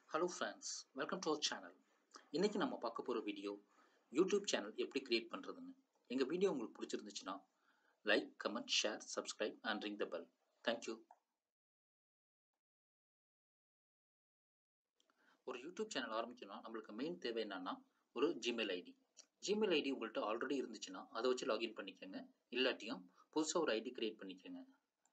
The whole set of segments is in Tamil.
Hello friends welcome to our channel இன்றைக்கி நம்ம பார்க்க போகிற வீடியோ யூடியூப் சேனல் எப்படி க்ரியேட் பண்ணுறதுன்னு எங்கள் வீடியோ உங்களுக்கு பிடிச்சிருந்துச்சுன்னா like comment share subscribe and ring the bell thank you ஒரு யூடியூப் சேனல் ஆரம்பிக்கணும்னா நம்மளுக்கு மெயின் தேவை என்னன்னா ஒரு ஜிமெயில் ஐடி ஜிமெயில் ஐடி உங்கள்கிட்ட ஆல்ரெடி இருந்துச்சுன்னா அதை வச்சு லாகின் பண்ணிக்கோங்க இல்லாட்டியும் புதுசாக ஒரு ஐடி க்ரியேட் பண்ணிக்கோங்க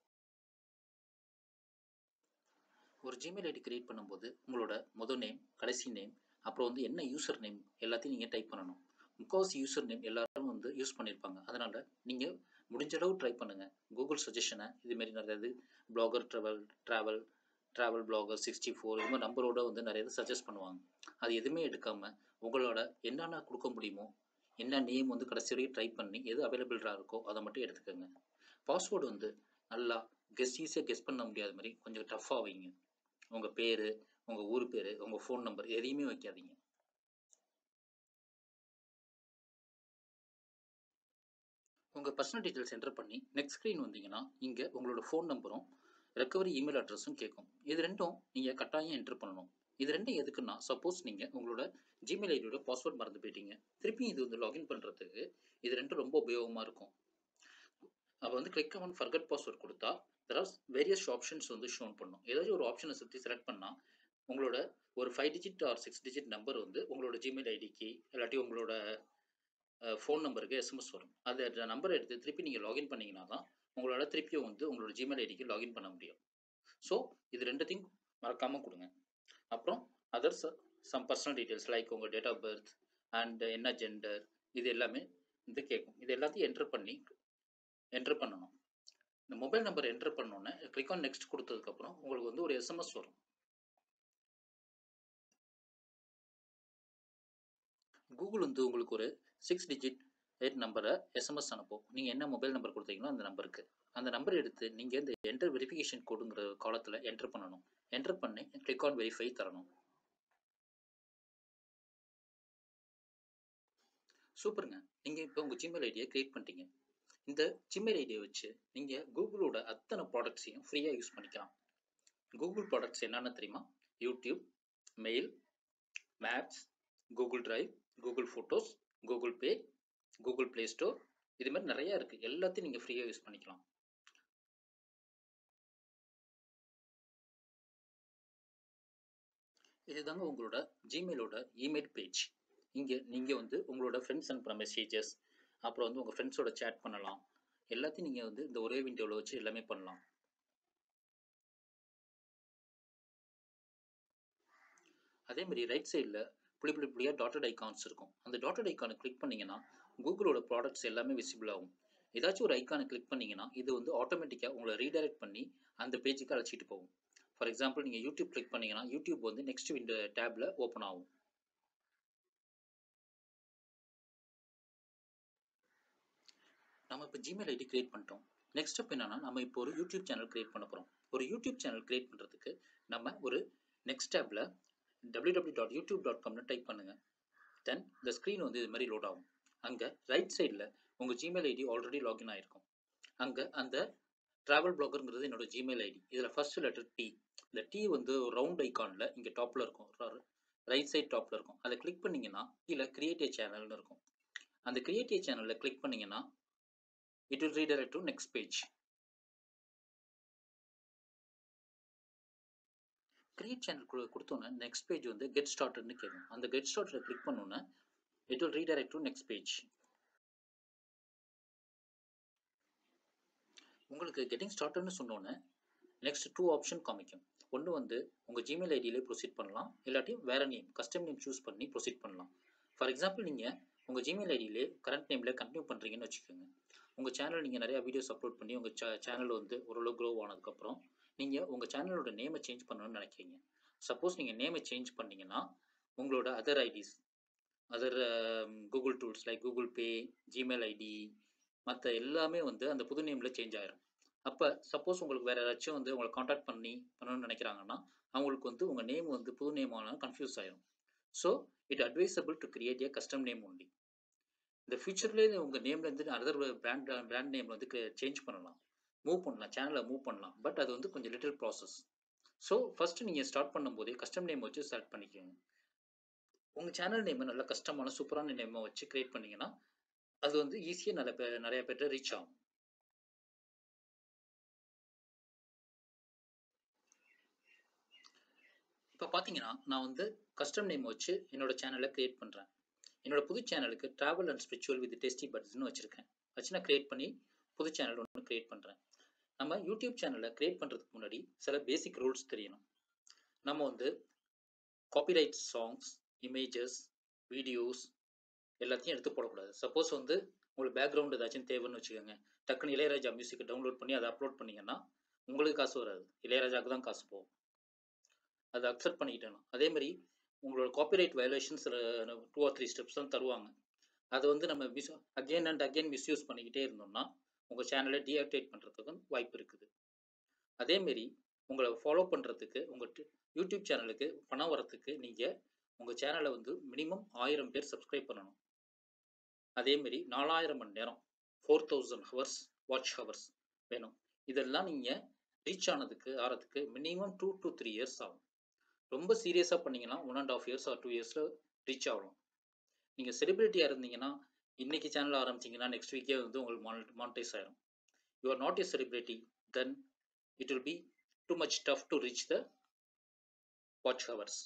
ஒரு ஜிமெயில் ஐடி கிரியேட் பண்ணும்போது உங்களோட முதல் நேம் கடைசி நேம் அப்புறம் வந்து என்ன யூசர் நேம் எல்லாத்தையும் நீங்கள் டைப் பண்ணணும் முக்கால்வாசி யூசர் நேம் எல்லாரும் வந்து யூஸ் பண்ணியிருப்பாங்க அதனால் நீங்கள் முடிஞ்ச அளவு ட்ரை பண்ணுங்கள் கூகுள் சஜஷனை இதுமாரி நிறைய blogger travel travel travel blogger sixty four இது மாதிரி நம்பரோட வந்து நிறைய இது சஜஸ்ட் பண்ணுவாங்க அது எதுவுமே எடுக்காமல் உங்களோட என்னென்ன கொடுக்க முடியுமோ என்ன நேம் வந்து கடைசி வரையும் ட்ரை பண்ணி எது அவைலபிளாக இருக்கோ அதை மட்டும் எடுத்துக்கோங்க பாஸ்வேர்டு வந்து நல்லா கெஸ் ஈஸியாக கெஸ் பண்ண முடியாத மாதிரி கொஞ்சம் டஃப்பாக வைங்க உங்கள் பேர் உங்கள் ஊர் பேர் உங்கள் ஃபோன் நம்பர் எதையுமே வைக்காதீங்க உங்கள் பர்சனல் டீட்டெயில்ஸ் என்டர் பண்ணி நெக்ஸ்ட் ஸ்க்ரீன் வந்தீங்கன்னா இங்கே உங்களோட ஃபோன் நம்பரும் ரெக்கவரி இமெயில் அட்ரஸும் கேட்கும் இது ரெண்டும் நீங்கள் கட்டாயம் என்டர் பண்ணணும் இது ரெண்டும் எதுக்குன்னா சப்போஸ் நீங்கள் உங்களோட ஜிமெயில் ஐடியோட பாஸ்வேர்ட் மறந்து போயிட்டீங்க திருப்பி இது வந்து லாகின் பண்ணுறதுக்கு இது ரெண்டும் ரொம்ப உபயோகமாக இருக்கும் அப்போ வந்து கிளிக் ஆன் ஃபர்கட் பாஸ்வேர்ட் கொடுத்தா தெர் ஆர் வேரியஸ் ஆப்ஷன்ஸ் வந்து ஷோன் பண்ணும் ஏதாச்சும் ஒரு ஆப்ஷனை சுற்றி செலக்ட் பண்ணால் உங்களோட ஒரு five digit or six digit number வந்து உங்களோட ஜிமெயில் ஐடிக்கு இல்லாட்டி உங்களோட ஃபோன் நம்பருக்கு எஸ்எம்எஸ் வரும் அந்த நம்பரை எடுத்து திருப்பி நீங்கள் லாகின் பண்ணிங்கன்னா தான் உங்களோட திருப்பியும் வந்து உங்களோட ஜிமெயில் ஐடிக்கு லாகின் பண்ண முடியும் ஸோ இது ரெண்டுத்தையும் மறக்காமல் கொடுங்க அப்புறம் others some personal details like உங்கள் டேட் ஆஃப் பர்த் அண்ட் என்ன ஜெண்டர் இது எல்லாமே இது கேட்கும் இது எல்லாத்தையும் என்டர் பண்ணி என்டர் பண்ணணும் இந்த மொபைல் நம்பர் என்டர் பண்ணோன்னே கிளிக் ஆன் நெக்ஸ்ட் கொடுத்ததுக்கப்புறம் உங்களுக்கு வந்து ஒரு எஸ்எம்எஸ் வரும் கூகுள் வந்து உங்களுக்கு ஒரு சிக்ஸ் டிஜிட் எயிட் நம்பரை எஸ்எம்எஸ் அனுப்பும் நீங்கள் என்ன மொபைல் நம்பர் கொடுத்தீங்களோ அந்த நம்பருக்கு அந்த நம்பர் எடுத்து நீங்கள் இந்த என்டர் வெரிஃபிகேஷன் கோடுங்கிற காலத்தில் என்டர் பண்ணணும் என்டர் பண்ணி கிளிக் ஆன் வெரிஃபை தரணும் சூப்பருங்க நீங்கள் இப்போ உங்கள் ஜிமெயில் ஐடியை க்ரியேட் பண்ணிட்டீங்க இந்த ஜிமெயில் ஐடியை வச்சு நீங்கள் கூகுளோட அத்தனை ப்ராடக்ட்ஸையும் ஃப்ரீயாக யூஸ் பண்ணிக்கலாம் கூகுள் ப்ராடக்ட்ஸ் என்னென்ன தெரியுமா YouTube mail maps Google drive Google photos Google pay Google play store இது மாதிரி நிறையா இருக்குது எல்லாத்தையும் நீங்கள் ஃப்ரீயாக யூஸ் பண்ணிக்கலாம் இதுதாங்க உங்களோட ஜிமெயிலோட இமெயில் பேஜ் இங்கே நீங்கள் வந்து உங்களோட ஃப்ரெண்ட்ஸ் அனுப்புகிற மெசேஜஸ் அப்புறம் வந்து உங்கள் ஃப்ரெண்ட்ஸோட சேட் பண்ணலாம் எல்லாத்தையும் நீங்கள் வந்து இந்த ஒரே விண்டோவில் வச்சு எல்லாமே பண்ணலாம் அதே மாதிரி ரைட் சைடில் புளி புளி புளியாக டாட்டட் ஐக்கான்ஸ் இருக்கும் அந்த டாட்டட் ஐக்கானை கிளிக் பண்ணிங்கன்னா கூகுளோட ப்ராடக்ட்ஸ் எல்லாமே விசிபிள் ஆகும் ஏதாச்சும் ஒரு ஐக்கானை கிளிக் பண்ணிங்கன்னா இது வந்து ஆட்டோமேட்டிக்காக உங்களை ரீடைரக்ட் பண்ணி அந்த பேஜுக்கு அழைச்சிட்டு போகும் ஃபார் எக்ஸாம்பிள் நீங்கள் யூடியூப் கிளிக் பண்ணிங்கன்னா யூடியூப் வந்து நெக்ஸ்ட் விண்டோ டேப்பில் ஓப்பன் ஆகும் நம்ம இப்போ ஜிமெயில் ஐடி கிரியேட் பண்ணிட்டோம் நெக்ஸ்ட் ஸ்டெப் என்னன்னா நம்ம இப்போ ஒரு யூடியூப் சேனல் கிரியேட் பண்ண போகிறோம் ஒரு யூடியூப் சேனல் கிரியேட் பண்ணுறதுக்கு நம்ம ஒரு நெக்ஸ்ட் டேப்பில் W W dot YouTube dot காம்னு டைப் பண்ணுங்கள் தென் இந்த ஸ்க்ரீன் வந்து இது மாதிரி லோட் ஆகும் அங்கே ரைட் சைடில் உங்கள் ஜிமெயில் ஐடி ஆல்ரெடி லாகின் ஆகிருக்கும் அங்கே அந்த ட்ராவல் பிளாகருங்கிறது என்னோட ஜிமெயில் ஐடி இதில் ஃபர்ஸ்ட் லெட்டர் டி இந்த டி வந்து ஒரு ரவுண்ட் ஐக்கானில் இங்கே டாப்பில் இருக்கும் ரைட் சைட் டாப்பில் இருக்கும் அதை கிளிக் பண்ணிங்கன்னா கீழே கிரியேட் ஏ சேனல்னு இருக்கும் அந்த கிரியேட் ஏ சேனலில் கிளிக் பண்ணிங்கன்னா it will redirect to next page. Create channel கொடுத்தோன்னே நெக்ஸ்ட் பேஜ் வந்து கெட் ஸ்டார்ட்னு கேட்கும் அந்த கெட் ஸ்டார்ட்டில் கிளிக் பண்ணோன்னே it will redirect to next page உங்களுக்கு கெட்டிங் ஸ்டார்ட்னு சொன்னோன்னே நெக்ஸ்ட் டூ ஆப்ஷன் காமிக்கும் ஒன்று வந்து உங்கள் ஜிமெயில் ஐடியிலே ப்ரொசீட் பண்ணலாம் இல்லாட்டி வேறு நேம் கஸ்டம் நேம் சூஸ் பண்ணி ப்ரொசீட் பண்ணலாம் ஃபார் எக்ஸாம்பிள் நீங்கள் உங்கள் ஜிமெயில் ஐடியிலே கரண்ட் நேமில் கண்டினியூ பண்ணுறீங்கன்னு வச்சுக்கோங்க உங்கள் சேனல் நீங்கள் நிறையா வீடியோஸ் அப்லோட் பண்ணி உங்கள் சே சேனல் வந்து ஓரளவு க்ரோ ஆனதுக்கப்புறம் நீங்கள் உங்கள் சேனலோட நேமை சேஞ்ச் பண்ணணும்னு நினைக்கிறீங்க சப்போஸ் நீங்கள் நேமை சேஞ்ச் பண்ணிங்கன்னா உங்களோட other IDs other Google tools like Google pay Gmail ID மற்ற எல்லாமே வந்து அந்த புது நேமில் சேஞ்ச் ஆயிரும் அப்போ சப்போஸ் உங்களுக்கு வேறு ஏதாச்சும் வந்து உங்களை காண்டாக்ட் பண்ணி பண்ணணும்னு நினைக்கிறாங்கன்னா அவங்களுக்கு வந்து உங்கள் நேம் வந்து புது நேம் ஆனால் கன்ஃபியூஸ் ஆயிரும் so it advisable to create a custom name only இந்த ஃபியூச்சர்லேயே உங்கள் நேம்லேருந்து அதர் பிராண்ட் பிராண்ட் நேம் வந்து சேஞ்ச் பண்ணலாம் மூவ் பண்ணலாம் சேனலை மூவ் பண்ணலாம் பட் அது வந்து கொஞ்சம் லிட்டில் ப்ராசஸ் ஸோ ஃபஸ்ட்டு நீங்கள் ஸ்டார்ட் பண்ணும்போதே கஸ்டம் நேம் வச்சு ஸ்டார்ட் பண்ணிக்கோங்க உங்கள் சேனல் நேமை நல்ல கஷ்டமான சூப்பரான நேமை வச்சு க்ரியேட் பண்ணிங்கன்னா அது வந்து ஈஸியாக நல்ல பே நிறைய பேர்ட்ட ரீச் ஆகும் இப்போ பார்த்தீங்கன்னா நான் வந்து கஸ்டம் நேம் வச்சு என்னோட சேனலை க்ரியேட் பண்ணுறேன் என்னோட புது சேனலுக்கு travel and spiritual with tasty பட்ஸ்னு வச்சுருக்கேன் வச்சு நான் க்ரியேட் பண்ணி புது சேனல் ஒன்று க்ரியேட் பண்ணுறேன் நம்ம யூடியூப் சேனலை க்ரியேட் பண்ணுறதுக்கு முன்னாடி சில பேசிக் ரூல்ஸ் தெரியணும் நம்ம வந்து காப்பிரைட் சாங்ஸ் இமேஜஸ் வீடியோஸ் எல்லாத்தையும் எடுத்து போடக்கூடாது சப்போஸ் வந்து உங்களுக்கு பேக்ரவுண்ட் ஏதாச்சும் தேவைன்னு வச்சுக்கோங்க டக்குன்னு இளையராஜா மியூசிக்கை டவுன்லோட் பண்ணி அதை அப்லோட் பண்ணிங்கன்னா உங்களுக்கு காசு வராது இளையராஜாவுக்கு தான் காசு போகும் அதை அக்செப்ட் பண்ணிக்கிட்டேன் அதே மாதிரி உங்களோட copyright violations two or three steps தான் தருவாங்க அதை வந்து நம்ம miss again and again misuse பண்ணிக்கிட்டே இருந்தோம்னா உங்கள் சேனலை டீஆக்டிவேட் பண்ணுறதுக்கு வாய்ப்பு இருக்குது அதேமாரி உங்களை ஃபாலோ பண்ணுறதுக்கு உங்கள் யூடியூப் சேனலுக்கு பணம் வரத்துக்கு நீங்கள் உங்கள் சேனலை வந்து மினிமம் ஆயிரம் பேர் சப்ஸ்கிரைப் பண்ணணும் அதேமாரி நாலாயிரம் மணி நேரம் four thousand hours watch hours வேணும் இதெல்லாம் நீங்கள் ரீச் ஆனதுக்கு ஆகிறதுக்கு minimum two to three years ஆகும் ரொம்ப சீரியஸாக பண்ணிங்கன்னா one and half years or two இயர்ஸில் ரீச் ஆகலாம் நீங்கள் செலிபிரிட்டியாக இருந்தீங்கன்னா இன்றைக்கி சேனல் ஆரம்பிச்சிங்கன்னா நெக்ஸ்ட் வீக்கே வந்து உங்களுக்கு மானி மானிட்டைஸ் ஆயிரும் you are not a celebrity then it will be too much tough to reach the watch hours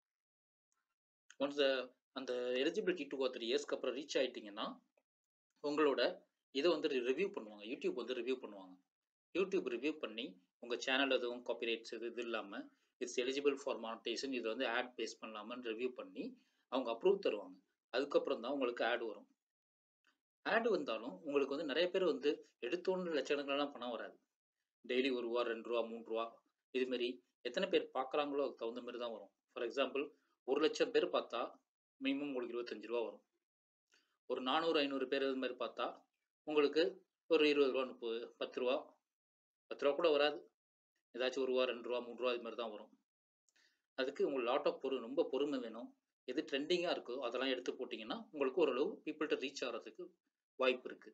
once அந்த எலிஜிபிலிட்டி டூ ஆர் த்ரீ இயர்ஸ்க்கு அப்புறம் ரீச் ஆகிட்டிங்கன்னா உங்களோட இதை வந்து ரிவ்யூ பண்ணுவாங்க யூடியூப் வந்து ரிவ்யூ பண்ணுவாங்க யூடியூப் ரிவ்யூ பண்ணி உங்கள் சேனல் எதுவும் காப்பிரைட்ஸ் இது இது இல்லாமல் இட்ஸ் எலிஜிபிள் ஃபார் மானிட்டேஷன் இது வந்து ஆட் பேஸ் பண்ணலாமான்னு ரிவ்யூ பண்ணி அவங்க அப்ரூவ் தருவாங்க அதுக்கப்புறம் தான் உங்களுக்கு ஆட் வரும் ஆட் வந்தாலும் உங்களுக்கு வந்து நிறைய பேர் வந்து எடுத்தோன்னு லட்சக்கணக்கிலலாம் பணம் வராது டெய்லி ஒரு ரூபா ரெண்டு ரூபா மூணு ரூபா இதுமாரி எத்தனை பேர் பார்க்குறாங்களோ அதுக்கு தகுந்த மாதிரி தான் வரும் ஃபார் எக்ஸாம்பிள் ஒரு லட்சம் பேர் பார்த்தா மினிமம் உங்களுக்கு இருபத்தஞ்சி ரூபா வரும் ஒரு நானூறு ஐநூறு பேர் இது மாதிரி பார்த்தா உங்களுக்கு ஒரு இருபது ரூபா முப்பது பத்து ரூபா பத்து ரூபா கூட வராது ஏதாச்சும் ஒரு ரூபா ரெண்டு ரூபா மூணு ரூபா இது மாதிரி தான் வரும் அதுக்கு உங்களுக்கு லாட் ஆஃப் பொறு ரொம்ப பொறுமை வேணும் எது ட்ரெண்டிங்காக இருக்கோ அதெல்லாம் எடுத்து போட்டிங்கன்னா உங்களுக்கு ஓரளவு பீப்புள்கிட்ட ரீச் ஆகிறதுக்கு வாய்ப்பு இருக்கு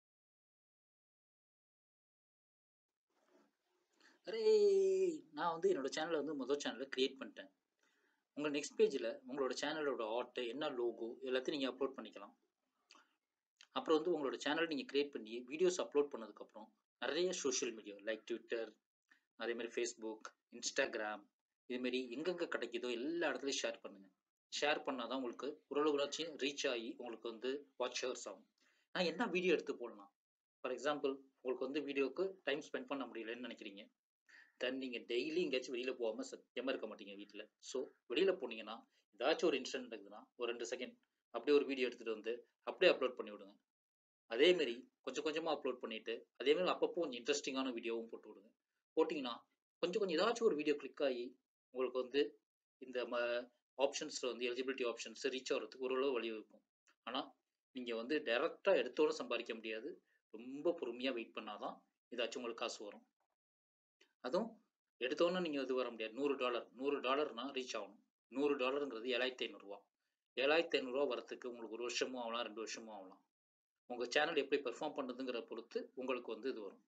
அரே நான் வந்து என்னோட சேனலை வந்து முதல் சேனலை க்ரியேட் பண்ணிட்டேன் உங்கள் நெக்ஸ்ட் பேஜில் உங்களோட சேனலோட ஆர்ட்டு என்ன லோகோ எல்லாத்தையும் நீங்கள் அப்லோட் பண்ணிக்கலாம் அப்புறம் வந்து உங்களோட சேனல் நீங்கள் க்ரியேட் பண்ணி வீடியோஸ் அப்லோட் பண்ணதுக்கப்புறம் நிறைய சோஷியல் மீடியா லைக் ட்விட்டர் அதேமாதிரி ஃபேஸ்புக் இன்ஸ்டாகிராம் இதுமாரி எங்கெங்கே கிடைக்குதோ எல்லா இடத்துலையும் ஷேர் பண்ணுங்கள் ஷேர் பண்ணால் தான் உங்களுக்கு ஓரளவுலாச்சும் ரீச் ஆகி உங்களுக்கு வந்து வாட்ச் ஹவர்ஸ் ஆகும் நான் என்ன வீடியோ எடுத்து போடலாம் ஃபார் எக்ஸாம்பிள் உங்களுக்கு வந்து வீடியோவுக்கு டைம் ஸ்பெண்ட் பண்ண முடியலன்னு நினைக்கிறீங்க தென் நீங்கள் டெய்லி எங்கேயாச்சும் வெளியில் போகாமல் சத்தியமாக இருக்க மாட்டீங்க வீட்டில் ஸோ வெளியில் போனீங்கன்னா ஏதாச்சும் ஒரு இன்சிடென்ட் இருக்குதுன்னா ஒரு ரெண்டு செகண்ட் அப்படியே ஒரு வீடியோ எடுத்துகிட்டு வந்து அப்படியே அப்லோட் பண்ணி விடுங்க அதேமாரி கொஞ்சம் கொஞ்சமாக அப்லோட் பண்ணிவிட்டு அதேமாரி அப்பப்போ கொஞ்சம் இன்ட்ரெஸ்டிங்கான வீடியோவும் போட்டு விடுங்க போட்டிங்கன்னா கொஞ்சம் கொஞ்சம் ஏதாச்சும் ஒரு வீடியோ கிளிக் ஆகி உங்களுக்கு வந்து இந்த ம ஆப்ஷன்ஸில் வந்து எலிஜிபிலிட்டி ஆப்ஷன்ஸ் ரீச் ஆகிறதுக்கு ஓரளவு வழிவகுக்கும் ஆனால் நீங்கள் வந்து டைரெக்டாக எடுத்தோடு சம்பாதிக்க முடியாது ரொம்ப பொறுமையாக வெயிட் பண்ணால் தான் ஏதாச்சும் உங்களுக்கு காசு வரும் அதுவும் எடுத்தோன்னே நீங்கள் இது வர முடியாது நூறு டாலர் நூறு டாலர்னா ரீச் ஆகணும் நூறு டாலருங்கிறது ஏழாயிரத்தி ஐநூறுரூவா ஏழாயிரத்தி ஐநூறுரூவா வரத்துக்கு உங்களுக்கு ஒரு வருஷமும் ஆகலாம் ரெண்டு வருஷமும் ஆகலாம் உங்கள் சேனல் எப்படி பெர்ஃபார்ம் பண்ணுறதுங்கிற பொறுத்து உங்களுக்கு வந்து இது வரும்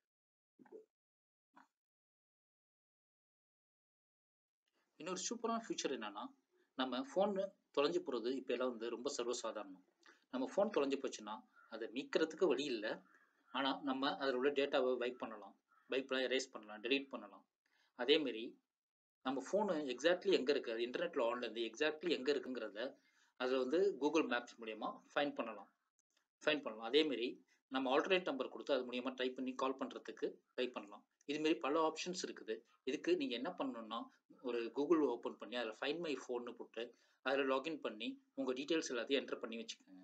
இன்னொரு சூப்பரான ஃபியூச்சர் என்னன்னா நம்ம ஃபோன் தொலைஞ்சு போகிறது இப்போ எல்லாம் வந்து ரொம்ப சர்வசாதாரணம் நம்ம ஃபோன் தொலைஞ்சு போச்சுன்னா அதை மீட்கிறதுக்கு வழி இல்லை ஆனால் நம்ம அதில் உள்ள டேட்டாவை வைப் பண்ணலாம் வைப்லாம் எரேஸ் பண்ணலாம் டெலீட் பண்ணலாம் அதேமாரி நம்ம ஃபோனு எக்ஸாக்ட்லி எங்கே இருக்குது அது இன்டர்நெட்டில் ஆன்லேருந்து எக்ஸாக்ட்லி எங்கே இருக்குங்கிறத அதில் வந்து கூகுள் மேப்ஸ் மூலயமா ஃபைன் பண்ணலாம் ஃபைன் பண்ணலாம் அதேமாரி நம்ம ஆல்டர்னேட் நம்பர் கொடுத்து அது மூலியமாக டைப் பண்ணி கால் பண்ணுறதுக்கு ட்ரை பண்ணலாம் இதுமாரி பல ஆப்ஷன்ஸ் இருக்குது இதுக்கு நீங்கள் என்ன பண்ணணும்னா ஒரு கூகுள் ஓப்பன் பண்ணி அதில் ஃபைன் மை ஃபோன்னு போட்டு அதில் லாகின் பண்ணி உங்கள் டீட்டெயில்ஸ் எல்லாத்தையும் என்டர் பண்ணி வச்சுக்கோங்க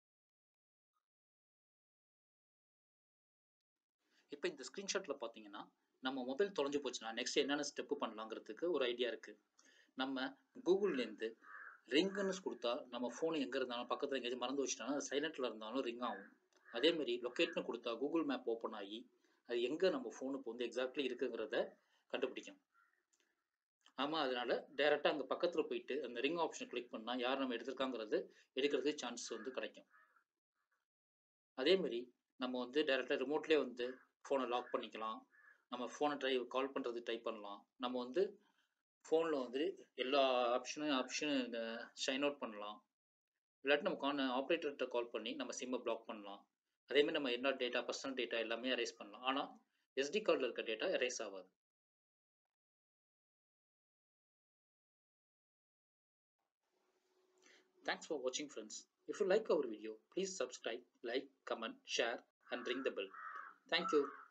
இப்போ இந்த ஸ்க்ரீன்ஷாட்டில் பார்த்தீங்கன்னா நம்ம மொபைல் தொலைஞ்சு போச்சுன்னா நெக்ஸ்ட் என்னென்ன ஸ்டெப்பு பண்ணலாங்கிறதுக்கு ஒரு ஐடியா இருக்குது நம்ம கூகுள்லேருந்து ரிங்குன்னு கொடுத்தா நம்ம ஃபோன் எங்கே இருந்தாலும் பக்கத்தில் எங்கேயாச்சும் மறந்து வச்சுட்டாலும் அது சைலண்ட்டில் இருந்தாலும் ரிங் ஆகும் அதேமாரி லொக்கேட்னு கொடுத்தா கூகுள் மேப் ஓப்பன் ஆகி அது எங்கே நம்ம ஃபோனு இப்போ வந்து எக்ஸாக்ட்லி இருக்குங்கிறத கண்டுபிடிக்கும் ஆமாம் அதனால் டேரெக்டாக அங்கே பக்கத்தில் போயிட்டு அந்த ரிங் ஆப்ஷன் கிளிக் பண்ணால் யார் நம்ம எடுத்திருக்காங்கிறது எடுக்கிறதுக்கு சான்ஸ் வந்து கிடைக்கும் அதேமாரி நம்ம வந்து டேரெக்டாக ரிமோட்லேயே வந்து ஃபோனை லாக் பண்ணிக்கலாம் நம்ம ஃபோனை ட்ரை கால் பண்ணுறது ட்ரை பண்ணலாம் நம்ம வந்து ஃபோனில் வந்து எல்லா ஆப்ஷனும் ஆப்ஷனும் ஷைன் அவுட் பண்ணலாம் இல்லாட்டி நம்ம கான் ஆப்ரேட்டர்கிட்ட கால் பண்ணி நம்ம சிம்மை பிளாக் பண்ணலாம் அதேமாதிரி நம்ம என்ன டேட்டா பர்சனல் டேட்டா எல்லாமே எரேஸ் பண்ணலாம் ஆனால் எஸ்டி கார்டில் இருக்க டேட்டா எரேஸ் ஆகாது Thanks for watching friends. If you like our video, please subscribe, like, comment, share and ring the bell. Thank you.